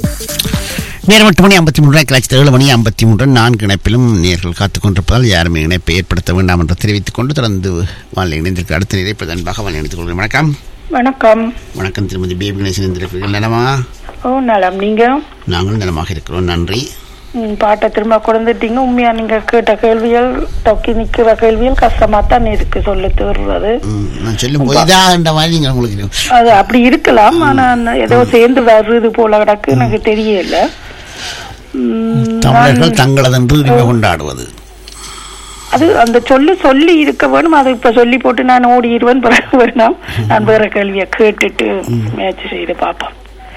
நேரம் எட்டு மணி ஐம்பத்தி மூன்று கிளச்சி ஏழு மணி ஐம்பத்தி மூன்று நான்கு இணைப்பிலும் நேர்கள் காத்துக் கொண்டிருப்பதால் யாருமே இணைப்பை ஏற்படுத்த வேண்டாம் என்று தெரிவித்துக் கொண்டு தொடர்ந்து வாழ்க்கை இணைந்திருக்க அடுத்த இணைப்பு அன்பாக வாழ் இணைத்துக் கொள்கிறேன் வணக்கம் வணக்கம் வணக்கம் திருமதி பேபி கணேசன் இருந்திருக்கிறீர்கள் நலமா ஓ நலம் நீங்க நாங்கள் நலமாக இருக்கிறோம் நன்றி ம், பாட்டை திரும்ப கொடுத்துட்டீங்க உண்மையா நீங்க கேட்ட கேள்விகள் தொக்கி நிக்கிற கேள்விகள் கஷ்டமா தான் இருக்கு சொல்ல தருவது ம், நான் சொல்லும் போது இதாகன்ற மாதிரி நீங்கள் உங்களுக்கு அது அப்படி இருக்கலாம் ஆனா அந்த ஏதோ சேர்ந்து வருது போல கிடக்கு எனக்கு தெரியல ம், தமிழர்கள் தங்களதென்று உரிமை கொண்டாடுவது அது அந்த சொல்லி சொல்லி இருக்க வேணும் அதை இப்ப சொல்லி போட்டு நான் ஓடிடுவேன் பிறகு வேணாம் நான் வேற கேள்வியை கேட்டுட்டு முயற்சி செய்து பார்ப்போம்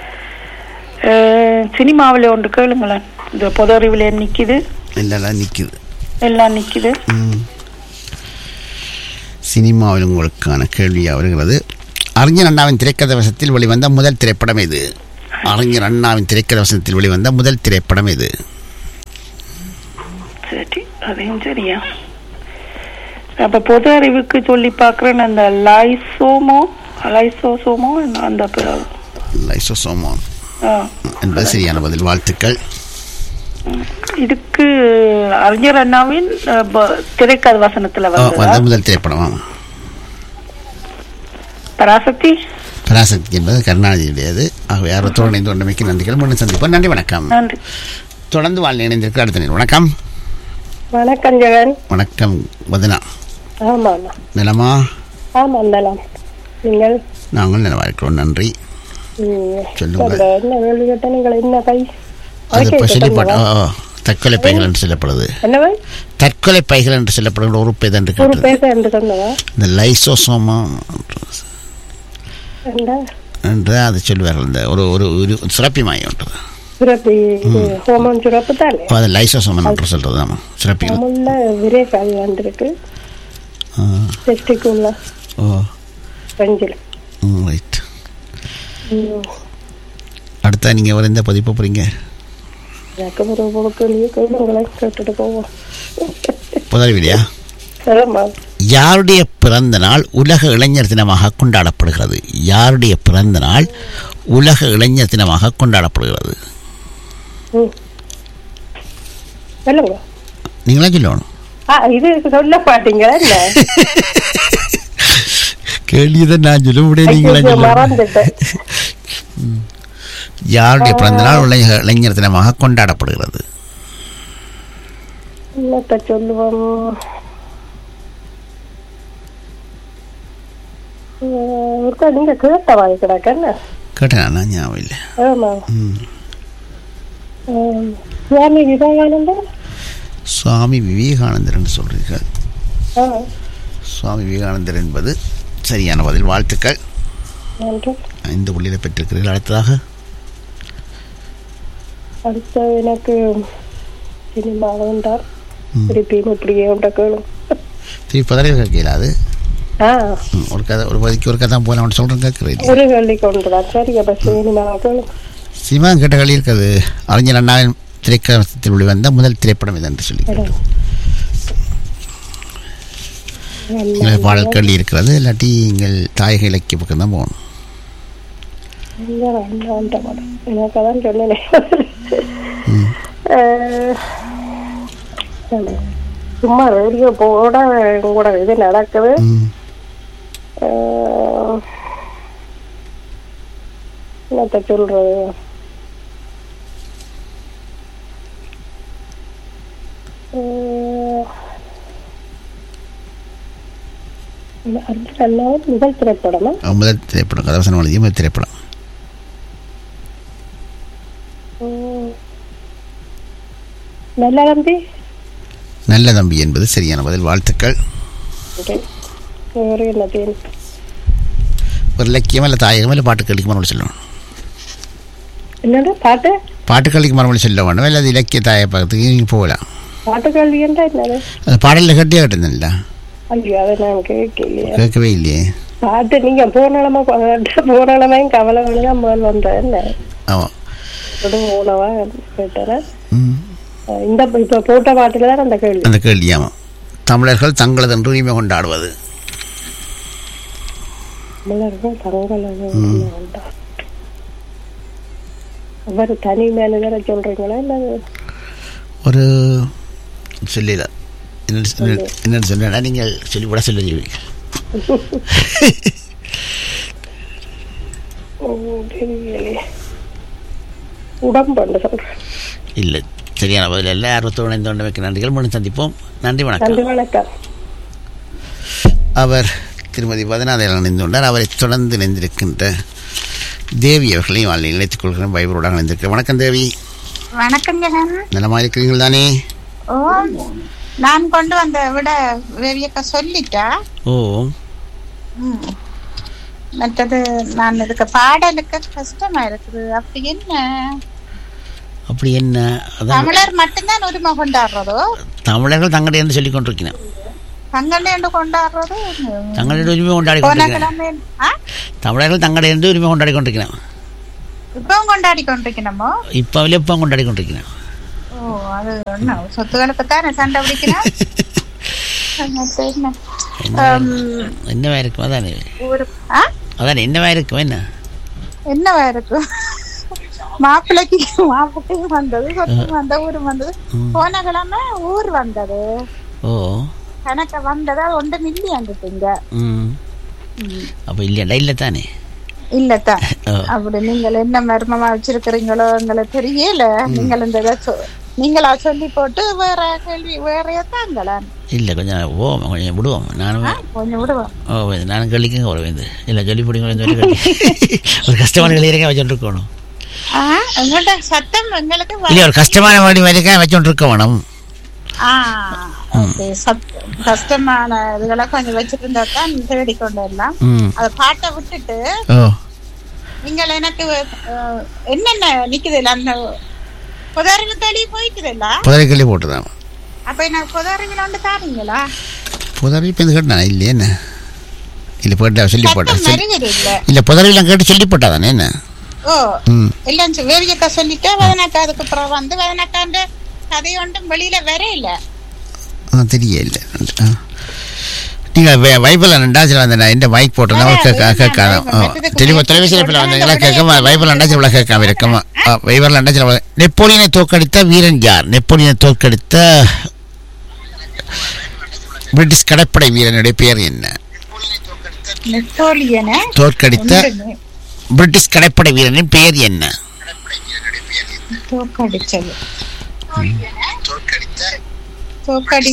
சினிமாவில் ஒன்று கேளுங்களேன் இந்த பொது அறிவில் நிக்குது இல்லைலாம் நிற்குது எல்லாம் நிக்குது ம். சினிமாவில் உங்களுக்கான கேள்வியாக வருகிறது அறிஞர் அண்ணாவின் திரைக்கதை வசத்தில் வெளிவந்த முதல் திரைப்படம் இது அறிஞர் அண்ணாவின் திரைக்கதை வசனத்தில் வெளிவந்த முதல் திரைப்படம் இது சரி அதையும் சரியா அப்ப பொது அறிவுக்கு சொல்லி பார்க்குறேன் அந்த லைசோமோ லைசோசோமோ அந்த ப- லைசோசோமோ ஆ. என்பது சரியான பதில் வாழ்த்துக்கள் இதுக்கு அறிஞர் அண்ணாவின் அஹ், ப- திரைக்கதை வசனத்துல ஆ, வந்து வந்த முதல் திரைப்படம் ஆமாம். பராசக்தி பராசக்தி என்பது கருணாநிதியுடையது ஆகவே ஆர்வத்தோடு இணைந்து கொண்டமைக்கு நன்றிகள் மீண்டும் சந்திப்போம் நன்றி வணக்கம் நன்றி தொடர்ந்து வாழ் இணைந்திருக்கிற அடுத்த நேரம் வணக்கம் வணக்கம் ஜெகன் வணக்கம் வதனா ஆமா ஆமா நிலமா ஆமா நலம் நீங்கள் நாங்கள் நிலவா இருக்கிறோம் நன்றி ம், சொல்லுங்க. அந்த என்ன கேள்வி கேட்ட நீங்கள் என்ன கை அது இப்போ ஓகே, சொல்லப்பட்ட சொல்லுங்க. ஆ, ஆ, தற்கொலை பைகள் என்று சொல்லப்படுது என்னவா தற்கொலை பைகள் என்று சொல்லப்படுகிற உறுப்பு எது என்று ஒரு கேட்டது பேச என்று சொன்னவா இந்த லைசோசோமா என்ன என்று அது சொல்லுவார்கள் இந்த ஒரு ஒரு ஒரு சுரப்பி மாயம் ஒன்று சுரப்பி இது ஹோமோன் சுரப்பு தானே அப்போ அது லைசோசோமன் என்று சொல்கிறது ஆமாம் சுரப்பிகள் தமிழ்ல விரேகால் வந்திருக்கு ஆ, டெஸ்டிக்குள்ள ஓ ரெஞ்சில் ரைட் அடுத்தா நீங்கள் ஒரு எந்த பதிப்பு போகிறீங்க எனக்கு ஒரு ஒரு கேள்வி கேளுங்களேன் கேட்டுட்டு போவோம் புதறிவிலையா ஆமா யாருடைய பிறந்த நாள் உலக இளைஞர் தினமாக கொண்டாடப்படுகிறது யாருடைய பிறந்த நாள் உலக இளைஞர் தினமாக கொண்டாடப்படுகிறது ம் சொல்லுங்க நீங்களா சொல்லணும் ஆ இது சொல்ல மாட்டீங்களா என்ன கேள்வியை நான் சொல்ல முடியாது நீங்களா ஐயோ, சொல்லணும் மறந்துட்டேன் யாருடைய பிறந்த நாள் உலக இளைஞர் தினமாக கொண்டாடப்படுகிறது என்னத்த சொல்லுவோம் அஹ் ஒருக்கா நீங்க கேட்ட வாய் கிடக்க என்ன கேட்டேன் நான் ஞாபகம் இல்லை ஆமா ம். அஹ் சுவாமி விவேகானந்தர் சுவாமி விவேகானந்தர் என்று சொல்றீர்கள் ஆ சுவாமி விவேகானந்தர் என்பது சரியான பதில் வாழ்த்துக்கள் நன்றி ஐந்து புள்ளியில் பெற்றிருக்கிறீர்கள் அடுத்ததாக அடுத்த எனக்கு சினிமா வேண்டாம் ம். திருப்பியும் இப்படியே உண்ட கேளும் திருப்பி பதவி கேட்கல அது ஆ ம், ஒரு கதை ஒரு பதிக்கு ஒரு கதை போல அவன் சொல்கிறேன் கேட்குறேன் ஒரு கேள்வி கொண்டு தான் சரி அப்ப சினிமா கேளும் சினிமா கேட்ட களி இருக்கிறது அறிஞர் அண்ணாவின் திரைக்கவசத்தில் வெளிவந்த முதல் திரைப்படம் இது என்று சொல்லி கேட்டோம். எங்கள் பாடல் கேள்வி இருக்கிறது இல்லாட்டி எங்கள் தாயக இலக்கிய பக்கம் தான் போகணும் வேண்டாம் படம் எனக்கு அதான் சொன்னேன் ம். அஹ், சும்மா ரேடியோ போட கூட இது நடக்குது ம். அஹ், என்னத்த சொல்றது அஹ், அடுத்து அண்ணாவும் முதல் திரைப்படமா முதல் திரைப்படம் கதவசனம் எழுதிய முதல் திரைப்படம் உம். நல்லா தம்பி நல்ல தம்பி என்பது சரியான பதில் வாழ்த்துக்கள் ஓகே வேறு என்ன தேன் ஒரு இலக்கியம் இல்லை தாயகம் இல்லை பாட்டு கல்விக்கு மறுபடி சொல்லணும் என்னடா பாட்டு பாட்டு கல்விக்கு மறுபடி சொல்ல வேணும் இல்லை அது இலக்கிய தாய பக்கத்துக்கு நீங்கள் போகலாம் பாட்டு கேள்வி என்றா என்னது அந்த பாடலில் கட்டியே கேட்டிருந்தேன்ல ஐயோ அதை நான் கேட்கலையே கேட்கவே இல்லையே பாட்டு நீங்க போனளமா போனளமையும் கவலை தான் முதல் வந்தேன் என்ன ஆமாம் உணவா கேட்டேன் ம் இந்த இப்ப போட்ட பாட்டுல தான் அந்த கேள்வி அந்த கேள்வி ஆமாம் தமிழர்கள் தங்களது உரிமை கொண்டாடுவது தமிழர்கள் தங்கள் அவர் தனி மேனேஜரை சொல்றீங்களா இல்ல ஒரு சொல்லிடா என்ன என்ன- என்னன்னு சொன்னா நீங்கள் சொல்லிவிட சொல்லுவீங்க ம், தெரியலையே உடம்பு சொல்றேன் இல்லை சரியான பதில் இல்லை ஆர்வத்தோடு இணைந்தோண்டு வைக்க நன்றிகள் மீண்டும் சந்திப்போம் நன்றி வணக்கம் நன்றி வணக்கம் அவர் திருமதி பதநாதையில் இணைந்துள்ளார் அவரை தொடர்ந்து இணைந்திருக்கின்ற தேவி அவர்களையும் வாழ்க்கை இணைத்துக் கொள்கிறேன் வைபரோட இணைந்திருக்கிறேன் வணக்கம் தேவி வணக்கம் ஜெகன் நலமா இருக்கிறீர்கள் தானே ஓ நான் கொண்டு வந்த விட வேவியக்கா சொல்லிட்டா ஓ ம். மற்றது நான் இதுக்கு பாடலுக்கு கஷ்டமா இருக்குது அப்படி என்ன அப்படி என்ன அதான் தமிழர் மட்டும்தான் உரிமை கொண்டாடுறதோ தமிழர்கள் தங்களுடைய என்று சொல்லிக் கொண்டிருக்கிறேன் தங்கள்லேண்டு கொண்டாடுறது தங்களுடைய உரிமை கொண்டாடி போன கொண்டிருக்கிறேன் கிழமை ஆ? தமிழர்கள் தங்களுடைய என்று உரிமை கொண்டாடி கொண்டிருக்கிறேன் இப்பவும் கொண்டாடி கொண்டிருக்கணுமோ இப்போ இப்போ கொண்டாடி கொண்டிருக்கிறேன் ஓ அது ஒண்ணு சொத்துக்களுக்கு தானே சண்டை பிடிக்கணும் மத்த என்ன ஆம், என்னவா இருக்கும் அதானே ஒரு ஆ அதானே என்னவா இருக்கும் என்ன என்னவா இருக்கும் மாப்பிள்ளைக்கு மாப்பிள்ளையும் வந்தது சொத்து வந்த ஊர் வந்தது போன கிழமை ஊர் வந்தது ஓ கணக்க வந்ததா ஒன்று மில்லியன் இருக்குங்க ம் அப்போ இல்லையாண்டா இல்லை தானே இல்லத்தான் ஓ அப்படி நீங்கள் என்ன மர்மமா வச்சிருக்கிறீங்களோ எங்களுக்கு தெரியல நீங்கள் இந்த இதை சொ- நீங்களா சொல்லி போட்டு வேற கேள்வி வேறைய தாங்களா இல்லை கொஞ்சம் ஓ கொஞ்சம் விடுவோம் நானும் கொஞ்சம் விடுவோம் ஓ இது நானும் கழிக்குங்க ஒரு இது இல்லை சொல்லி பிடிங்க சொல்லி கழி ஒரு கஷ்டமான கழிக்கிறக்க வச்சுருக்கணும் ஆ, உங்கள்ட்ட சத்தம் எங்களுக்கு வ- இல்லை ஒரு கஷ்டமான வழி வரைக்கும் வச்சுருக்க வேணும் ஆ, okay. சத்- கஷ்டமான இதுகளை கொஞ்சம் வச்சிருந்தா தான் தேடிக்கொண்டு வரலாம் ம் அதை பாட்டை விட்டுட்டு ஓ நீங்கள் எனக்கு அஹ், என்னென்ன நிக்குது இல்ல அந்த புதறிவு தேடி போயிட்டுது இல்ல புதரை கள்ளி போட்டுதான் அப்ப எனக்கு புதறிவில் வந்து தாரீங்களா புதரை இப்போ இந்த கேட்டானா இல்லையே என்ன இல்லை போட்டா சொல்லி போட்டா சத்தம் சொல்லி வருகிறது இல்ல இல்லை புதரையெல்லாம் கேட்டு சொல்லி போட்டா தானே என்ன ஓ ம் இல்லன்னு சொல்லி வேவியக்கா சொல்லிட்டு வேதனாக்கா அதுக்கு அப்புறம் வந்து வேதனாக்காண்ட கதை ஒன்றும் வெளியில வரையில ஆ தெரிய இல்லை ஆ நீங்கள் வைபிள் ரெண்டாச்சில் வந்த இந்த மைக் போட்டிருந்தா கேட்க கேட்காதான் தெளிவா தொலைபேசியில் இப்போ வந்தீங்களா கேட்காம வைபிள் ரெண்டாச்சில் இவ்வளோ கேட்காம இருக்கமா வைபிள் ரெண்டாச்சில் நெப்போலியனை தோற்கடித்த வீரன் யார் நெப்போலியனை தோற்கடித்த பிரிட்டிஷ் கடற்படை வீரனுடைய பெயர் என்ன நெப்போலியனை தோற்கடித்த ஒன்றுமே பிரிட்டிஷ் கடற்படை வீரனின் பெயர் என்ன தோக்கடிச்சது தோக்கடி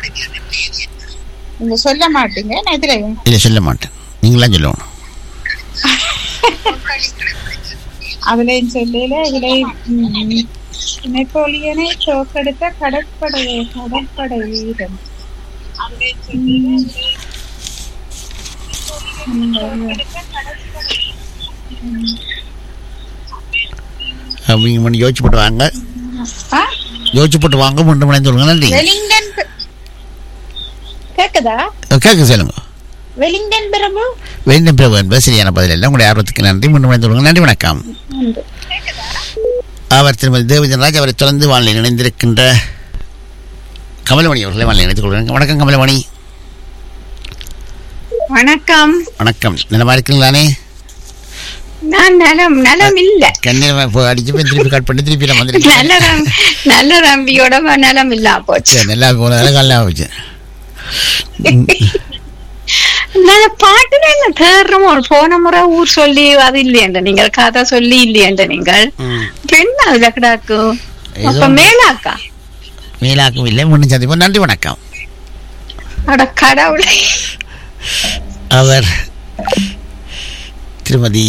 நீங்க சொல்ல மாட்டீங்க நான் இதுலயும் இல்லை சொல்ல மாட்டேன் நீங்களாம் சொல்லணும் அதுலயும் சொல்லல இதுலயும் ம், நெப்போலியனை தோக்கெடுத்த கடற்படை கடற்படை வீரன் ம். அவங்க மணி யோசிச்சு போட்டு வாங்க ஆ? யோசிச்சு போட்டு வாங்க மூன்று மணி சொல்லுங்க நன்றி வெலிங்டன் பெ- கேக்குதா கேட்க சொல்லுங்க வெலிங்டன் பிரபு வேண்டும் பிரபு என்பது சரியான பதில் இல்லை உங்களுடைய ஆர்வத்துக்கு நன்றி மூன்று மணி சொல்லுங்க நன்றி வணக்கம் அவர் திருமதி தேவஜனராஜ் அவரை தொடர்ந்து வாழ்நிலை இணைந்திருக்கின்ற கமலமணி அவர்களை வாழ்நிலை இணைத்துக் கொள்கிறேன் வணக்கம் கமலமணி வணக்கம் வணக்கம் நிலமா இருக்கிறீங்களானே நான் நலம் நலம் இல்ல கண்ணில் அடிச்சு போய் திருப்பி கட் பண்ணி திருப்பி நான் வந்திருக்கேன் நல்ல ரம்- நல்ல ரம்பியோட நலம் இல்லாம போச்சு சரி நல்லா போனதால காலைல ஆச்சு நல்ல பாட்டுல என்ன தேர்றோம் ஒரு போன முறை ஊர் சொல்லி அது இல்லையண்ட நீங்கள் கதை சொல்லி இல்லையண்ட நீங்கள் ம். இப்ப என்ன அதுல கிடாக்கும் ஏதோ அப்ப மேலாக்கா மேலாக்கும் இல்லை முன்னு சந்திப்போம் நன்றி வணக்கம் அட கடவுளை அவர் திருமதி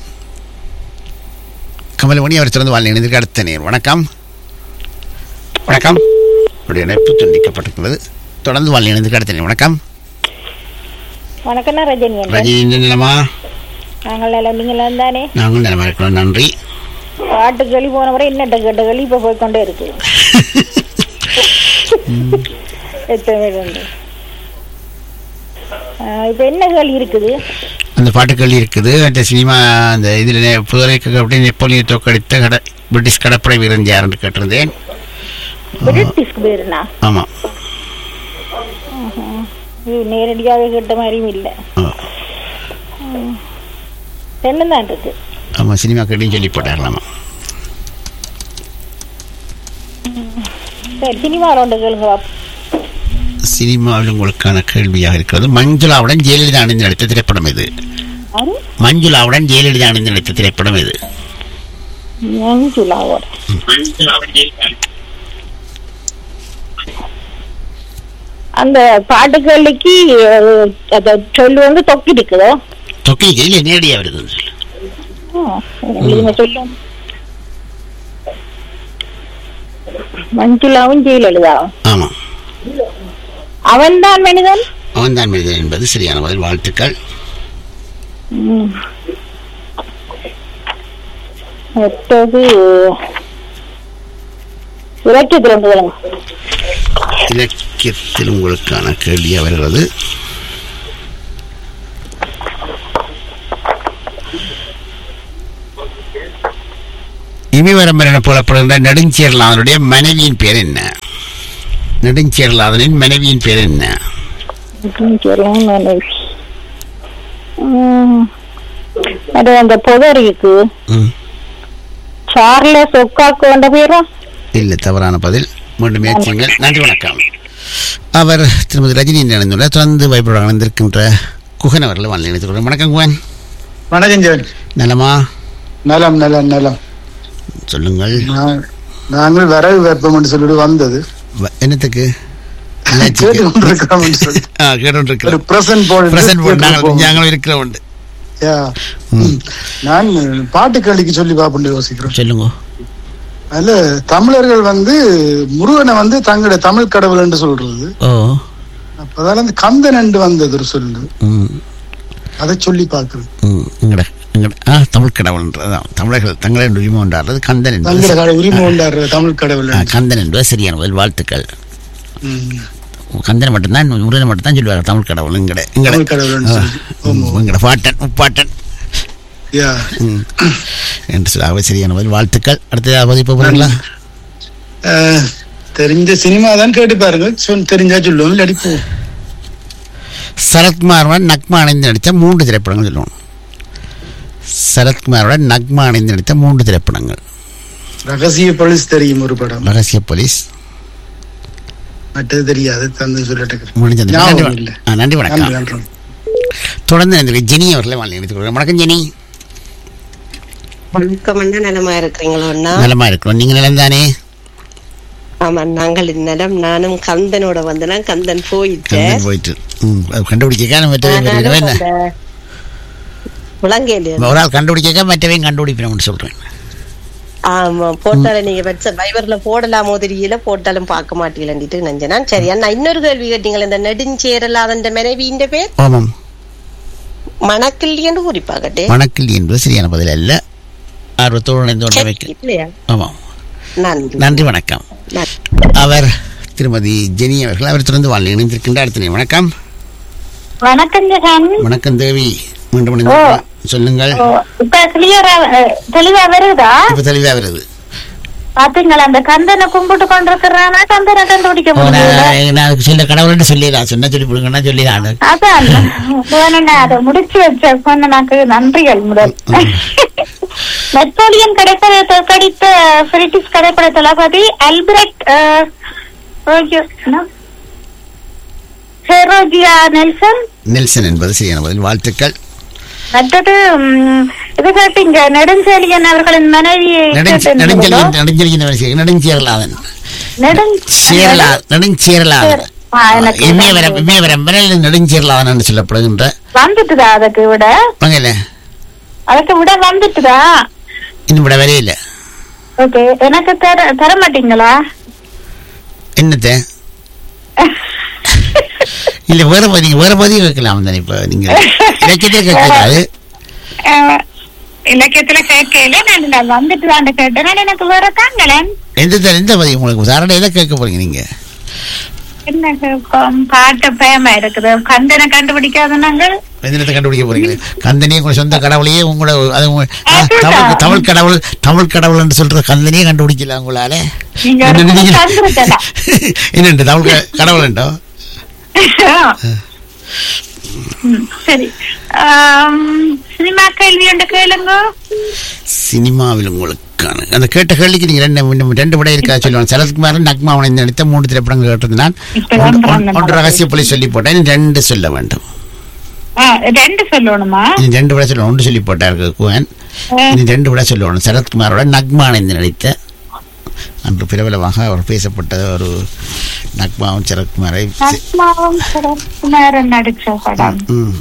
கமலமணி அவர் திறந்து வாழ் இணைந்திருக்க அடுத்த நேர் வணக்கம் வணக்கம் உடைய இணைப்பு துண்டிக்கப்பட்டிருக்கிறது தொடர்ந்து வாழ் இணைந்திருக்க அடுத்த நேர் வணக்கம் வணக்கம்ண்ணா ரஜினி என்றேன். ரஜினி நிலமா நாங்கள் எல்லாம் நீங்களும் தானே நாங்கள் நிலமா இருக்கிறோம் நன்றி பாட்டு களி போன முறை இன்னட்ட கேட்ட களி இப்ப போய்க்கொண்டே இருக்கு எத்தனை பேர் உண்டு ஆஹ் இப்ப என்ன களி இருக்குது அந்த பாட்டுக்கள் இருக்குது அந்த சினிமா அந்த இதில் புதுரைக்கு அப்படி நெப்போலியை தோக்கடித்த கட பிரிட்டிஷ் கடற்படை வீரன் யாருன்னு கேட்டிருந்தேன் பிரிட்டிஷ்க்கு பேருண்ணா ஆமாம் இது நேரடியாக கேட்ட மாதிரியும் இல்லை ஆ. ரெண்டும் தான் இருக்கு ஆமாம் சினிமா கேட்டையும் சொல்லி போட்டார்களாமா சரி சினிமா ரெண்டு கேளுங்க பாப்போம். சினிமாவில் உங்களுக்கான கேள்வியாக இருக்கிறது மஞ்சுளாவுடன் ஜெயலலிதா அணிந்து நடித்த திரைப்படம் இது அது மஞ்சுளாவுடன் ஜெயலலிதா அணிந்து நடித்த திரைப்படம் இது மஞ்சுளாவோட அந்த பாட்டு கேள்விக்கு அஹ், அந்த சொல்லு வந்து தொக்கி இருக்குதோ தொக்கி கையில் நேரடியாக வருது நீங்க சொல்லுங்க மஞ்சுளாவும் ஜெயலலிதாவும் ஆமாம் அவன்தான் மனிதன் அவன்தான் மனிதன் என்பது சரியான பதில் வாழ்த்துக்கள் ம். அடுத்தது இலக்கியத்தில் ஒன்று கேளுங்க இலக்கியத்தில் உங்களுக்கான கேள்வியாக வருகிறது இமிவரம்பர் என புலப்படுகின்ற நெடுஞ்சேரலாதனுடைய மனைவியின் பேர் என்ன நெடுஞ்சேரலாதனின் மனைவியின் பேர் என்ன இலக்கியம் மனைவி ம். அது அந்த புதறிக்கு ம். சார்லஸ் ஒக்காக்கு வந்த பேரா இல்லை தவறான பதில் மீண்டும் முயற்சியுங்கள் நன்றி வணக்கம் அவர் திருமதி ரஜினி நடந்துள்ள தொடர்ந்து வைபவம் அணிந்திருக்கின்ற குகன் அவர்களை வாழ்ந்து இணைத்துக் வணக்கம் குகன் வணக்கம் ஜெயன் நலமா நலம் நலம் நலம் சொல்லுங்கள் நான்- நாங்கள் வரவு வெப்பம் சொல்லிட்டு வந்தது வ- என்னத்துக்கு கேட்டு கொண்டிருக்கிறோம் என்று சொல்லி. ஆ ஒரு கேட்டுருக்கிறோம் பிரசன்ட் போர்டு பிரசன்ட் போர்டு நாங்கள் நாங்களும் இருக்கிறோம் உண்டு நான் பாட்டு கேள்விக்கு சொல்லி பாப்புண்டு யோசிக்கிறேன் சொல்லுங்க அதுல தமிழர்கள் வந்து முருகனை வந்து தங்களுடைய தமிழ் கடவுள் என்று சொல்றது ஓ அப்பதால அந்த கந்தன் என்று வந்தது ஒரு சொல்லு ம் அதை சொல்லி பார்க்கிறேன் ம் எங்கட எங்கட ஆ தமிழ் கடவுள்ன்றதான் தமிழர்கள் தங்களின் உரிமை கொண்டாடுறது கந்தன் என்பது தங்கள கடை உரிமை கொண்டாடுற தமிழ் கடவுள் ஆ, என்று. கந்தன் என்பது சரியான பதில் வாழ்த்துக்கள் ம். கந்தனை மட்டும்தான் முருகனை மட்டும்தான் சொல்லுவாங்க தமிழ் கடவுள் எங்கட எங்கட தமிழ் கடவுள்னு சொல்லி. ம், எங்கட பாட்டன் முப்பாட்டன் யா. ம். என்று சொல்ல அவை சரியான பதில் வாழ்த்துக்கள் அடுத்ததாக பதிப்பு போறீங்களா அஹ், தெரிஞ்ச சினிமா தான் கேட்டு பாருங்க சொல் தெரிஞ்சா சொல்லுவோம் இல்லாடி போ சரத்குமாருடன் நக்மா அணைந்து நடித்த மூன்று திரைப்படங்கள் சொல்லணும் சரத்குமாருடன் நக்மா அணைந்து நடித்த மூன்று திரைப்படங்கள் ரகசிய போலீஸ் தெரியும் ஒரு படம் ரகசிய போலீஸ் மற்றது தெரியாது தந்து சொல்லிட்டு முடிஞ்சது நன்றி ஞாபகம் வணக்கம். இல்லை. ஆ, நன்றி நன்றி வணக்கம் நன்றி தொடர்ந்து இந்த ஜெனி அவர்களை வாழ்ந்து எடுத்துக்கொள்கிறேன் வணக்கம் ஜெனி வணக்கம் அண்ணா நலமா இருக்கிறீங்களோ அண்ணா நலமா இருக்கிறோம் நீங்க நிலம் தானே ஆமா நாங்கள் இந்நலம் நானும் கந்தனோட வந்தனா கந்தன் போயிட்டேன் கந்தன் போயிட்டு ம், அது கண்டுபிடிக்க மற்றவையும் ஆனாலும் என்ன அந்த விளங்கலையே ஒரு ஆள் கண்டுபிடிக்க மற்றவையும் கண்டுபிடிப்பேன் சொல்றேன் ஆமா போட்டாலும் நீங்க வச்ச வைபர்ல போடலாமோ தெரியல போட்டாலும் பார்க்க மாட்டீங்கன்னுட்டு நினைச்சேன் நான் சரி அண்ணா இன்னொரு கேள்வி கேட்டீங்களா இந்த நெடுஞ்சேரல் அதன் மனைவியின் பேர் ஆமாம் மணக்கில்லின்னு குறிப்பாகட்டே வணக்கில் என்பது சரியான பதில் அல்ல ஆர்வத்தோடு இணைந்து கொண்டமைக்கு இல்லையா ஆமாம் நன்றி நன்றி வணக்கம் நன்றி. அவர் திருமதி ஜெனி அவர்கள் அவர் தொடர்ந்து வாழ்ந்து இணைந்திருக்கின்ற அடுத்த நேரம். வணக்கம் வணக்கம் ஜெகன் வணக்கம் தேவி மீண்டும் இணைந்திருக்கிறோம். சொல்லுங்கள் ஓ, இப்ப கிளியரா தெளிவா வருதா இப்ப தெளிவா வருது பாத்தீங்களா அந்த கந்தனை கும்பிட்டு கொண்டிருக்கிறானா கந்தனை கண்டுபிடிக்க ஓ, முடியல நான் நான் அதுக்கு சொல்ல கடவுள்னு சொல்லிடா சொன்ன சொல்லி கொடுங்கன்னா சொல்லிடான் அதான் வேணும்னா அதை முடிச்சு வச்ச சொன்னனாக்கு நன்றிகள் முதல் நெப்போலியன் கடைப்பட கடித்த பிரிட்டிஷ் கடைப்பட தளபதி அல்பிரட் அஹ், ரோஜியோ- என்ன? ஹெரோஜியா நெல்சன் நெல்சன் என்பது சரியான பதில் வாழ்த்துக்கள் மற்றது ம், இது கேட்டீங்க நெடுஞ்செழியன் அவர்களின் மனைவி நெடுஞ்செலியன் நெடுஞ்செலியன் நெடுஞ்சேரலாதன் சேரலா நெடுஞ்சேரலாதன் ஆ, எனக்கு இமயவரம் இமயவரம் விரல் நெடுஞ்சேரலாதன் என்று சொல்லப்படுகின்ற வந்துட்டுதா அதுக்கு விட பங்கல அதுக்கு விட வந்துட்டுதா இன்னும் விட வரையில ஓகே எனக்கு தர தர மாட்டீங்களா என்னத்த இல்ல வேற பதி வேற பதி கேட்கலாம் தானே இப்ப நீங்க இலக்கியத்தை கேட்கலாது அஹ், இலக்கியத்துல கேட்கல நான் நான் வந்துட்டுதான்னு கேட்டேன் நான் எனக்கு வேற தாங்களேன் எந்த த- எந்த பதி உங்களுக்கு உதாரணம் எதை கேட்க போறீங்க நீங்க என்ன கேட்போம் பாட்டு பயமா இருக்குது கந்தனை கண்டுபிடிக்காத நாங்கள் எந்த கண்டுபிடிக்க போறீங்க கந்தனியே உங்க சொந்த கடவுளையே உங்களோட அது உங்க- ஆ, அதுதான். தமிழ் தமிழ் கடவுள் தமிழ் கடவுள் சொல்ற கந்தனையே கண்டுபிடிக்கல உங்களால நீங்க என்ன ஒரு நினைக்கிறீங்க? தந்திருக்கலாம். என்னண்டு தமிழ் க- கடவுள் உண்டோ ம், சரி ஆம், சினிமா கேள்வி ஒன்று கேளுங்க சினிமாவில் உங்களுக்கு காணு. அந்த கேட்ட கேள்விக்கு நீங்க ரெண்டு இன்னும் ரெண்டு விட இருக்கா சொல்லுவாங்க சரத்குமார் நக்மாவனை நடித்த மூன்று திரைப்படங்கள் கேட்டிருந்தான் இப்ப ஒன்று- ஒன்று ஒன்று- ஒன்று ரகசிய புலி சொல்லி போட்டேன் இனி ரெண்டு சொல்ல வேண்டும் ஆ, ரெண்டு சொல்லணுமா இனி ரெண்டு விட சொல்லணும் ஒன்று சொல்லி போட்டார் குவன் இனி ரெண்டு விட சொல்லணும் சரத்குமாரோட நக்மானந்த் நடித்த அன்று பிரபலமாக அவர் பேசப்பட்ட ஒரு நக்மாவும் சரத்குமாரை நட்மாவும் குமாரன் நடிச்ச படம் ம்.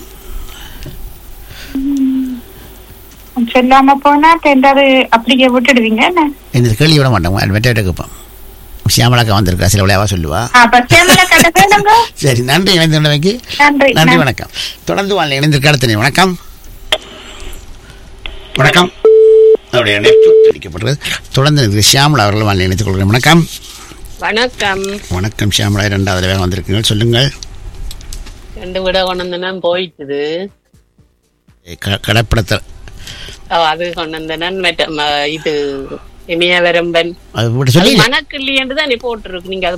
சொல்லாம போனா ரெண்டாவது அப்படியே விட்டுடுவீங்க என்ன இந்த கேள்வி விட மாட்டோம் வெட்ட கேட்போம் சியாமலாக்கா வந்திருக்கா சில விளையாவா சொல்லுவா அப்ப சேமல கட்ட கேளுங்க சரி நன்றி இணைந்துள்ளமைக்கு நன்றி நன்றி வணக்கம் தொடர்ந்து வாழ் இணைந்திருக்க அடுத்த நேரம். வணக்கம் வணக்கம் அவருடைய இணைப்பு துண்டிக்கப்படுகிறது தொடர்ந்து இருக்கு ஷியாமலா அவர்கள் வாழ் இணைத்துக் கொள்கிறேன் வணக்கம் வணக்கம் வணக்கம் ஷியாமலா இரண்டாவது தடவை வந்திருக்கீங்க சொல்லுங்கள் ரெண்டு விட கொண்டு போயிட்டுது க- கடப்படத்தை ஓ, அது கொண்டு வந்தேன் மற்ற ம- இது இமய வரம்பன் அது போட்டு சொல்லி மணக்கிள்ளி என்று தான் நீ போட்டிருக்கு நீங்க அது